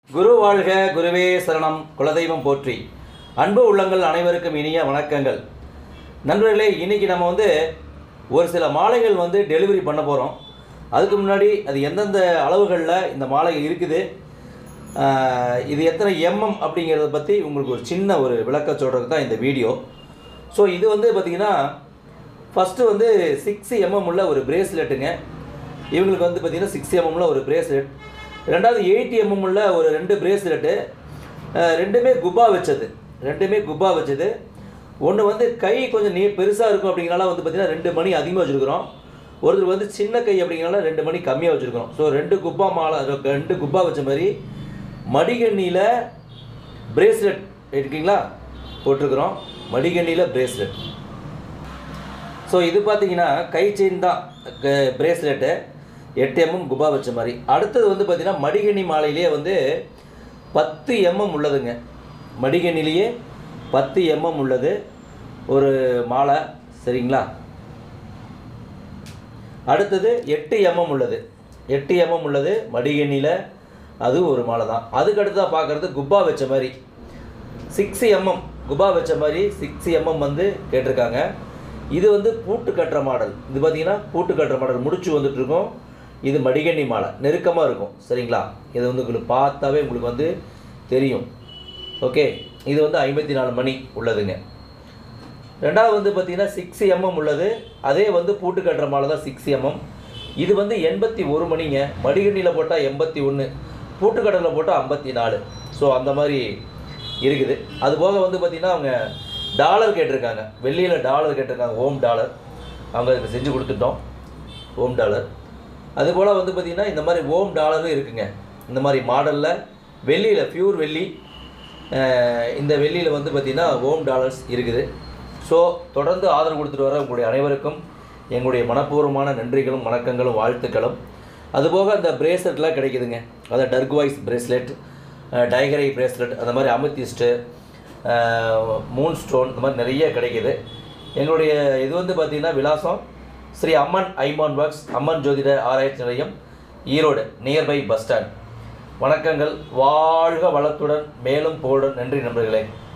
குரு வாழ்க குருவே சரணம் குலதெய்வம் போற்றி அன்பு உள்ளங்கள் அனைவருக்கும் இனிய வணக்கங்கள் நண்பர்களே இன்றைக்கி நம்ம வந்து ஒரு சில மாலைகள் வந்து டெலிவரி பண்ண போகிறோம் அதுக்கு முன்னாடி அது எந்தெந்த அளவுகளில் இந்த மாலை இருக்குது ஆஹ், இது எத்தனை எம்எம் அப்படிங்கிறத பற்றி உங்களுக்கு ஒரு சின்ன ஒரு விளக்க சொல்கிறதுக்கு தான் இந்த வீடியோ ஸோ இது வந்து பார்த்திங்கன்னா ஃபஸ்ட்டு வந்து சிக்ஸ் எம்எம் உள்ள ஒரு பிரேஸ்லெட்டுங்க இவங்களுக்கு வந்து பார்த்திங்கன்னா சிக்ஸ் எம்எம்ல ஒரு பிரேஸ்லெட் ரெண்டாவது எயிட் எம்எம் உள்ள ஒரு ரெண்டு பிரேஸ்லெட்டு ரெண்டுமே குபா வச்சது ரெண்டுமே குபா வச்சது ஒன்று வந்து கை கொஞ்சம் நீ பெருசாக இருக்கும் அப்படிங்கிறனால வந்து பார்த்திங்கன்னா ரெண்டு மணி அதிகமாக வச்சுருக்குறோம் ஒருத்தர் வந்து சின்ன கை அப்படிங்கிறனால ரெண்டு மணி கம்மியாக வச்சுருக்கோம் ஸோ ரெண்டு குப்பா மாலை ரெண்டு குப்பா வச்ச மாதிரி மடிகண்ணியில் பிரேஸ்லெட் இருக்கீங்களா போட்டிருக்கிறோம் மடிகண்ணியில் பிரேஸ்லெட் ஸோ இது பார்த்தீங்கன்னா கை செயின் தான் பிரேஸ்லெட்டு எட்டு எம்எம் குபா வச்ச மாதிரி அடுத்தது வந்து பார்த்தீங்கன்னா மடிகண்ணி மாலையிலேயே வந்து பத்து எம்எம் உள்ளதுங்க மடிகண்ணிலேயே பத்து எம்எம் உள்ளது ஒரு மாலை சரிங்களா அடுத்தது எட்டு எம்எம் உள்ளது எட்டு எம்எம் உள்ளது மடிகண்ணியில் அது ஒரு மாலை தான் அதுக்கு அடுத்ததாக பார்க்குறது குப்பா வச்ச மாதிரி சிக்ஸ் எம்எம் குபா வச்ச மாதிரி சிக்ஸ் எம்எம் வந்து கேட்டிருக்காங்க இது வந்து பூட்டு கட்டுற மாடல் இது பார்த்தீங்கன்னா பூட்டு கட்டுற மாடல் முடிச்சு வந்துட்டு இருக்கும் இது மடிகண்ணி மாலை நெருக்கமாக இருக்கும் சரிங்களா இது வந்து உங்களுக்கு பார்த்தாவே உங்களுக்கு வந்து தெரியும் ஓகே இது வந்து ஐம்பத்தி நாலு மணி உள்ளதுங்க ரெண்டாவது வந்து பார்த்தீங்கன்னா சிக்ஸ் எம்எம் உள்ளது அதே வந்து பூட்டு கட்டுற மாலை தான் சிக்ஸ் எம்எம் இது வந்து எண்பத்தி ஒரு மணிங்க மடிகண்ணியில் போட்டால் எண்பத்தி ஒன்று பூட்டுக்கடலில் போட்டால் ஐம்பத்தி நாலு ஸோ அந்த மாதிரி இருக்குது அது போக வந்து பார்த்திங்கன்னா அவங்க டாலர் கேட்டிருக்காங்க வெள்ளியில் டாலர் கேட்டிருக்காங்க ஓம் டாலர் அவங்க அதுக்கு செஞ்சு கொடுத்துட்டோம் ஓம் டாலர் அதுபோல் வந்து பார்த்திங்கன்னா இந்த மாதிரி ஓம் டாலரும் இருக்குங்க இந்த மாதிரி மாடலில் வெள்ளியில் பியூர் வெள்ளி அஹ், இந்த வெள்ளியில் வந்து பார்த்திங்கன்னா ஓம் டாலர்ஸ் இருக்குது ஸோ தொடர்ந்து ஆதரவு கொடுத்துட்டு வர உங்களுடைய அனைவருக்கும் எங்களுடைய மனப்பூர்வமான நன்றிகளும் வணக்கங்களும் வாழ்த்துக்களும் அதுபோக அந்த பிரேஸ்லெட்லாம் கிடைக்குதுங்க அதாவது டர்க்வாய்ஸ் பிரேஸ்லெட் டைகரை பிரேஸ்லெட் அந்த மாதிரி அமித்திஸ்ட்டு மூன் ஸ்டோன் இந்த மாதிரி நிறைய கிடைக்குது எங்களுடைய இது வந்து பார்த்திங்கன்னா விலாசம் ஸ்ரீ அம்மன் ஐமான் பாக்ஸ் அம்மன் ஜோதிட ஆராய்ச்சி நிலையம் ஈரோடு நியர்பை பஸ் ஸ்டாண்ட் வணக்கங்கள் வாழ்க வளத்துடன் மேலும் புகழுடன் நன்றி நண்பர்களே